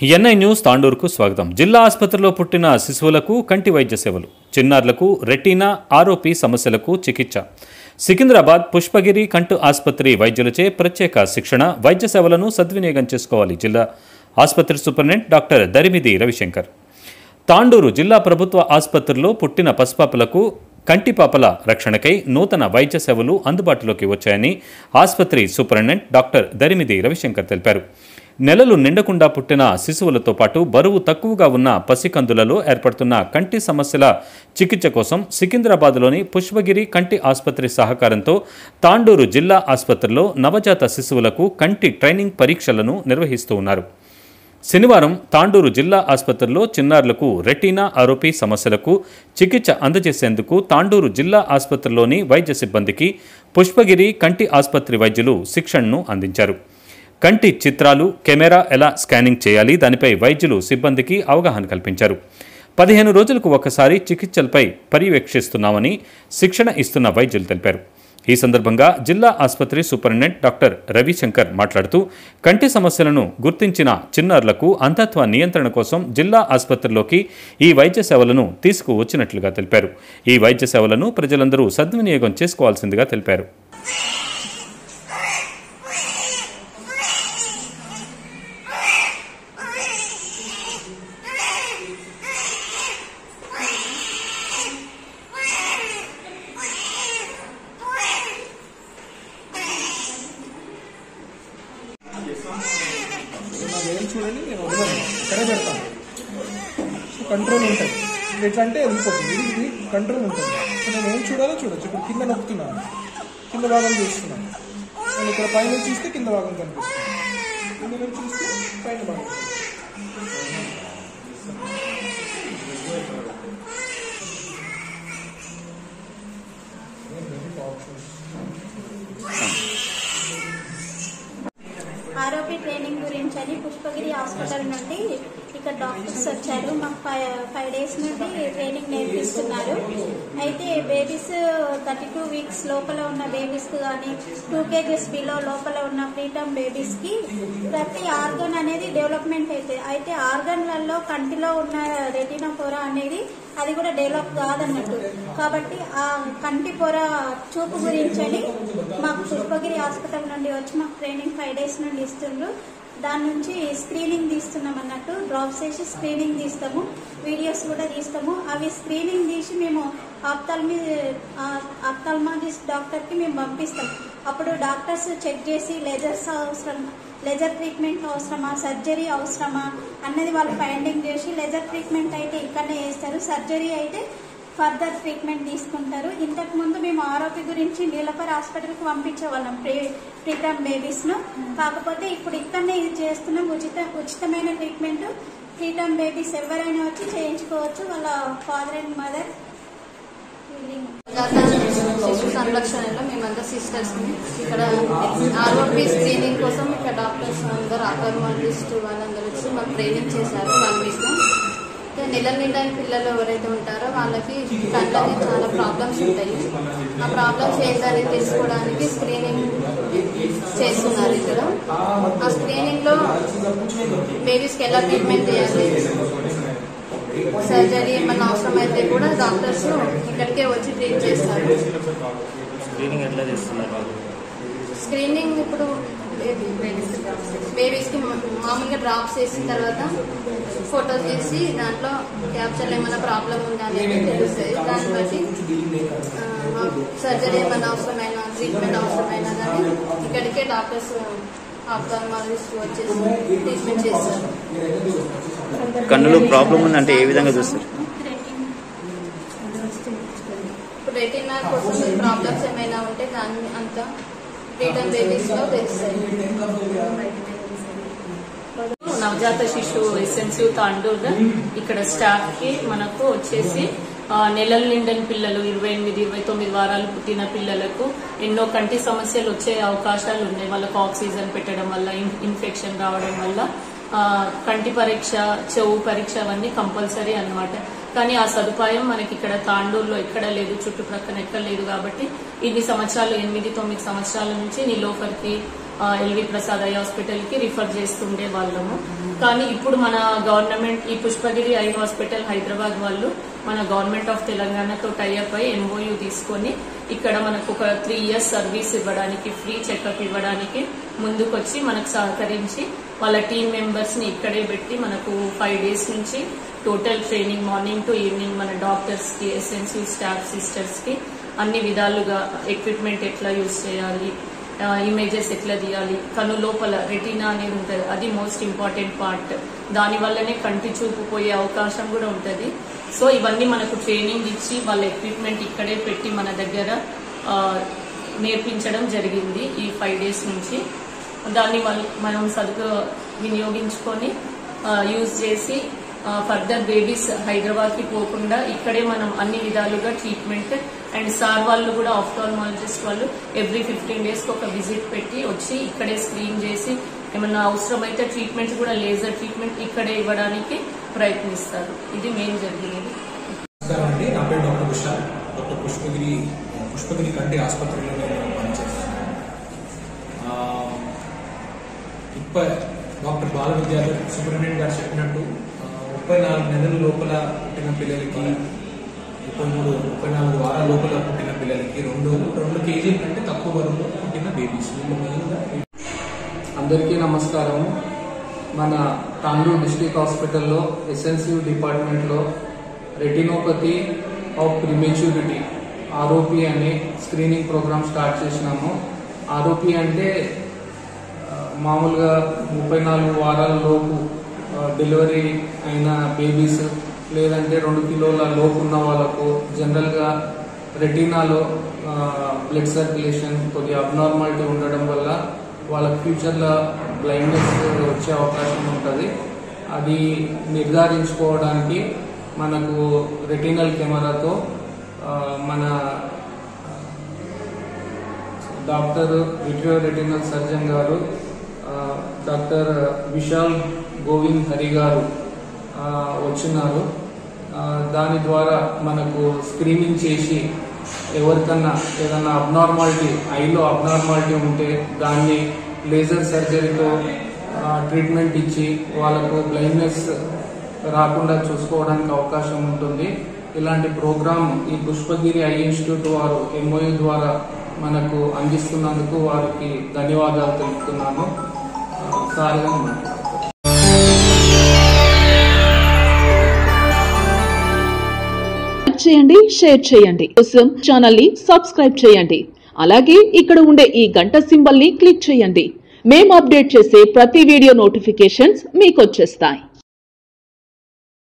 NI news తాండూరుకు స్వాగతం జిల్లా ఆసుపత్రిలో పుట్టిన శిశువులకు కంటి వైద్య సేవలు చిన్నారులకు రెటీనా ఆరోపి సమస్యలకు చికిత్స సికింద్రాబాద్ పుష్పగిరి కంటు ఆసుపత్రి వైద్యులచే ప్రత్యేక శిక్షణ వైద్య సేవలను సద్వినియోగం చేసుకోవాలి జిల్లా ఆసుపత్రి సూపరింటెండెంట్ డాక్టర్ దరిమిది రవిశంకర్ తాండూరు జిల్లా ప్రభుత్వ ఆసుపత్రిలో పుట్టిన పసిపాపలకు కంటిపాపల రక్షణకై నూతన వైద్య సేవలు అందుబాటులోకి వచ్చాయని ఆసుపత్రి సూపరింటెండెంట్ డాక్టర్ దరిమిది రవిశంకర్ తెలిపారు నెలలు నిండకుండా పుట్టిన శిశువులతో పాటు బరువు తక్కువగా ఉన్న పసికందులలో ఏర్పడుతున్న కంటి సమస్యల చికిత్స కోసం సికింద్రాబాద్లోని పుష్పగిరి కంటి ఆసుపత్రి సహకారంతో తాండూరు జిల్లా ఆసుపత్రిలో నవజాత శిశువులకు కంటి ట్రైనింగ్ పరీక్షలను నిర్వహిస్తూ ఉన్నారు శనివారం తాండూరు జిల్లా ఆసుపత్రిలో చిన్నారులకు రెటీనా ఆరోపి సమస్యలకు చికిత్స అందజేసేందుకు తాండూరు జిల్లా ఆసుపత్రిలోని వైద్య సిబ్బందికి పుష్పగిరి కంటి ఆసుపత్రి వైద్యులు శిక్షణను అందించారు కంటి చిత్రాలు కెమెరా ఎలా స్కానింగ్ చేయాలి దానిపై వైద్యులు సిబ్బందికి అవగాహన కల్పించారు పదిహేను రోజులకు ఒకసారి చికిత్సలపై పర్యవేక్షిస్తున్నామని శిక్షణ ఇస్తున్న వైద్యులు తెలిపారు ఈ సందర్భంగా జిల్లా ఆసుపత్రి సూపరింటెండెంట్ డాక్టర్ రవిశంకర్ మాట్లాడుతూ కంటి సమస్యలను గుర్తించిన చిన్నారులకు అంధత్వ నియంత్రణ కోసం జిల్లా ఆసుపత్రిలోకి ఈ వైద్య సేవలను తీసుకువచ్చినట్లుగా తెలిపారు ఈ వైద్య సేవలను ప్రజలందరూ సద్వినియోగం చేసుకోవాల్సిందిగా తెలిపారు నాకు ఏం చూడండి నేను వదలను ఇక్కడే పెడతాను సో కంట్రోల్ ఉంటుంది ఇది ఎట్లా అంటే వెళ్ళిపోతుంది ఇది ఇది కంట్రోల్ ఉంటుంది సో నేను ఏం చూడాలో చూడొచ్చు ఇప్పుడు కింద నొక్కుతున్నాను కింద భాగం చూస్తున్నాను నేను ఇక్కడ పైన చూస్తే కింద భాగం కనిపిస్తుంది కింద నుంచి చూస్తే పైన భాగం ఆరోపీ ట్రైనింగ్ గురించి అని పుష్పగిరి హాస్పిటల్ నుండి ఇక్కడ డాక్టర్స్ వచ్చారు మాకు ఫైవ్ ఫైవ్ డేస్ నుండి ట్రైనింగ్ నేర్పిస్తున్నారు అయితే బేబీస్ థర్టీ టూ వీక్స్ లోపల ఉన్న బేబీస్ కానీ టూ కేజెస్ బిలో లోపల ఉన్న ప్రీటమ్ బేబీస్ కి ప్రతి ఆర్గన్ అనేది డెవలప్మెంట్ అవుతుంది అయితే ఆర్గన్లలో కంటిలో ఉన్న రెటినా పొర అనేది అది కూడా డెవలప్ కాదన్నట్టు కాబట్టి ఆ కంటి పొర చూపు గురించి అని మాకు పుష్పగిరి హాస్పిటల్ నుండి వచ్చి మాకు ట్రైనింగ్ ఫైవ్ డేస్ నుండి ఇస్తుండ్రు దాని నుంచి స్క్రీనింగ్ తీస్తున్నాం అన్నట్టు డ్రాప్స్ వేసి స్క్రీనింగ్ తీస్తాము వీడియోస్ కూడా తీస్తాము అవి స్క్రీనింగ్ తీసి మేము ఆప్తాల్మీ ఆప్తాల్మాలజిస్ట్ డాక్టర్కి మేము పంపిస్తాం అప్పుడు డాక్టర్స్ చెక్ చేసి లెజర్స్ అవసరం లెజర్ ట్రీట్మెంట్ అవసరమా సర్జరీ అవసరమా అన్నది వాళ్ళు ఫైండింగ్ చేసి లెజర్ ట్రీట్మెంట్ అయితే ఇక్కడనే చేస్తారు సర్జరీ అయితే ఫర్దర్ ట్రీట్మెంట్ తీసుకుంటారు ఇంతకు ముందు మేము ఆరోపి గురించి నీలపర్ హాస్పిటల్కి పంపించేవాళ్ళం ప్రీ ప్రీటర్మ్ బేబీస్ను కాకపోతే ఇప్పుడు ఇక్కడనే ఇది చేస్తున్నాం ఉచిత ఉచితమైన ట్రీట్మెంట్ ప్రీటర్మ్ బేబీస్ ఎవరైనా వచ్చి చేయించుకోవచ్చు వాళ్ళ ఫాదర్ అండ్ మదర్ శిశు సంరక్షణలో మేమంతా సిస్టర్స్ ఇక్కడ ఆర్ఓపి స్క్రీనింగ్ కోసం ఇక్కడ డాక్టర్స్ అందరు అకర్మాలజిస్ట్ వాళ్ళందరూ వచ్చి మాకు ట్రైనింగ్ చేశారు వన్ వీక్ నెల నిండని పిల్లలు ఎవరైతే ఉంటారో వాళ్ళకి కళ్ళకి చాలా ప్రాబ్లమ్స్ ఉంటాయి ఆ ప్రాబ్లమ్స్ ఏంటనేది తెలుసుకోవడానికి స్క్రీనింగ్ చేస్తున్నారు ఇక్కడ ఆ స్క్రీనింగ్ లో బేబీస్కి ఎలా ట్రీట్మెంట్ చేయాలి సర్జరీ ఏమన్నా అవసరం అయితే కూడా డాక్టర్స్ ఇక్కడికే వచ్చి ట్రీట్ చేస్తారు స్క్రీనింగ్ ఎట్లా చేస్తున్నారు వాళ్ళు స్క్రీనింగ్ ఇప్పుడు బేబీస్ కి మామూలుగా డ్రాప్స్ చేసిన తర్వాత ఫోటోస్ తీసి దాంట్లో క్యాప్చర్ ఏమైనా ప్రాబ్లం ఉందా అనేది తెలుస్తుంది దాన్ని బట్టి సర్జరీ ఏమైనా అవసరమైనా ట్రీట్మెంట్ అవసరమైనా కానీ ఇక్కడికే డాక్టర్స్ ఆప్థాల్మాలజిస్ట్ వచ్చేసి ట్రీట్మెంట్ చేస్తారు కన్నులో ప్రాబ్లం ఉందంటే ఏ విధంగా చూస్తారు ఇప్పుడు రెటీనా కోసం ప్రాబ్లమ్స్ ఏమైనా ఉంటే దాన్ని అంతా రిటర్న్ బేబీస్ లో తెలుస్తాయి నవజాత శిశువు ఎస్ఎన్సి తాండూరు ఇక్కడ స్టాఫ్ కి మనకు వచ్చేసి ఆ, నెలల నిండని పిల్లలు ఇరవై ఎనిమిది ఇరవై తొమ్మిది వారాలు పుట్టిన పిల్లలకు ఎన్నో కంటి సమస్యలు వచ్చే అవకాశాలు ఉన్నాయి వాళ్ళకు ఆక్సిజన్ పెట్టడం వల్ల ఇన్- ఇన్ఫెక్షన్ రావడం వల్ల ఆ, కంటి పరీక్ష చెవు పరీక్ష అవన్నీ కంపల్సరీ అన్నమాట కానీ ఆ సదుపాయం మనకి ఇక్కడ తాండూరులో ఎక్కడ లేదు చుట్టుప్రక్కన ఎక్కడ లేదు కాబట్టి ఇన్ని సంవత్సరాలు ఎనిమిది తొమ్మిది సంవత్సరాల నుంచి నిలోఫర్కి ఎల్వి ప్రసాద్ ఐ హాస్పిటల్కి రిఫర్ చేస్తుండే వాళ్ళము కానీ ఇప్పుడు మన గవర్నమెంట్ ఈ పుష్పగిరి ఐ హాస్పిటల్ హైదరాబాద్ వాళ్ళు మన గవర్నమెంట్ ఆఫ్ తెలంగాణతో టైఅప్ అయి ఎంఓయూ తీసుకొని ఇక్కడ మనకు ఒక త్రీ ఇయర్స్ సర్వీస్ ఇవ్వడానికి ఫ్రీ చెకప్ ఇవ్వడానికి ముందుకొచ్చి మనకు సహకరించి వాళ్ళ టీం మెంబర్స్ ని ఇక్కడే పెట్టి మనకు ఫైవ్ డేస్ నుంచి total training morning to evening మన డాక్టర్స్ కి ఎస్ఎన్సీ స్టాఫ్ సిస్టర్స్ కి అన్ని విధాలుగా ఎక్విప్మెంట్ ఎట్లా యూజ్ చేయాలి ఇమేజెస్ ఎట్లా తీయాలి కను లోపల రెటీనా అనేది ఉంటుంది అది మోస్ట్ ఇంపార్టెంట్ పార్ట్ దాని వల్లనే కంటి చూపు పోయే అవకాశం కూడా ఉంటుంది సో ఇవన్నీ మనకు ట్రైనింగ్ ఇచ్చి వాళ్ళ ఎక్విప్మెంట్ ఇక్కడే పెట్టి మన దగ్గర ఆ, నేర్పించడం జరిగింది ఈ ఫైవ్ డేస్ నుంచి దాన్ని మల్- మనం సదుపు వినియోగించుకొని యూజ్ చేసి ఫర్దర్ బేబీస్ హైదరాబాద్ కి పోకుండా ఇక్కడే మనం అన్ని విధాలుగా ట్రీట్మెంట్ అండ్ సార్ వాళ్ళు కూడా ఆఫ్థాల్మాలజిస్ట్ వాళ్ళు ఎవ్రీ ఫిఫ్టీన్ డేస్ కి ఒక విజిట్ పెట్టి వచ్చి ఇక్కడే స్క్రీన్ చేసి ఏమన్నా అవసరమైతే ట్రీట్మెంట్ కూడా లేజర్ ట్రీట్మెంట్ ఇక్కడే ఇవ్వడానికి ప్రయత్నిస్తారు ఇది మెయిన్ జరిగినది నమస్కారం అండి నా పేరు డాక్టర్ విశాల్ డాక్టర్ పుష్పగిరి పుష్పగిరి కంటి ఆసుపత్రిలో నేను పనిచేస్తున్నాను ఆ, ఇప్ప డాక్టర్ బాల విద్యాధర్ సుబ్రహ్మణ్యం గారు చెప్పినట్టు ఆ, ముప్పై నాలుగు నెలల లోపల పుట్టిన పిల్లలకి ముప్పై మూడు ముప్పై నాలుగు వారాల లోపల పుట్టిన పిల్లలకి రెండు రెండు కేజీల కంటే తక్కువ బరువులో పుట్టిన బేబీస్ వీళ్ళు మెయిన్గా అందరికీ నమస్కారం మన తాండూరు డిస్ట్రిక్ట్ హాస్పిటల్లో ఎస్ఎన్సియు డిపార్ట్మెంట్లో రెటినోపతి ఆఫ్ ప్రిమెచ్యూరిటీ ఆర్ఓపి అనే స్క్రీనింగ్ ప్రోగ్రామ్ స్టార్ట్ చేసినాము ఆర్ఓపి అంటే ఆ, మామూలుగా ముప్పై నాలుగు వారాల లోపు ఆ, డెలివరీ అయిన బేబీస్ లేదంటే రెండు కిలోల లోపు ఉన్న వాళ్ళకు జనరల్గా రెటీనాలో బ్లడ్ సర్క్యులేషన్ కొద్దిగా అబ్నార్మాలిటీ ఉండడం వల్ల వాళ్ళకి ఫ్యూచర్లో బ్లైండ్నెస్ వచ్చే అవకాశం ఉంటుంది అది నిర్ధారించుకోవడానికి మనకు రెటినల్ కెమెరాతో ఆ, మన డాక్టర్ విట్రియో రెటినల్ సర్జన్ గారు ఆ, డాక్టర్ విశాల్ గోవింద్ హరి గారు ఆ, వచ్చినారు ఆ, దాని ద్వారా మనకు స్క్రీనింగ్ చేసి ఎవరికన్నా ఏదన్నా అబ్నార్మాలిటీ ఐలో అబ్నార్మాలిటీ ఉంటే దాన్ని లేజర్ సర్జరీతో ఆ, ట్రీట్మెంట్ ఇచ్చి వాళ్ళకు బ్లైండ్నెస్ రాకుండా చూసుకోవడానికి అవకాశం ఉంటుంది ఇలాంటి ప్రోగ్రామ్ ఈ పుష్పగిరి ఐ ఇన్స్టిట్యూట్ వారు ఎంఓయూ ద్వారా మనకు అందిస్తున్నందుకు వారికి ధన్యవాదాలు తెలుపుతున్నాను ఆ, సార్గా మాట్లాడతాను లైక్ చేయండి షేర్ చేయండి కోసం ఛానల్ ని సబ్స్క్రైబ్ చేయండి అలాగే ఇక్కడ ఉండే ఈ గంట సింబల్ ని క్లిక్ చేయండి మేము అప్డేట్ చేసే ప్రతి వీడియో నోటిఫికేషన్స్ మీకు వచ్చేస్తాయి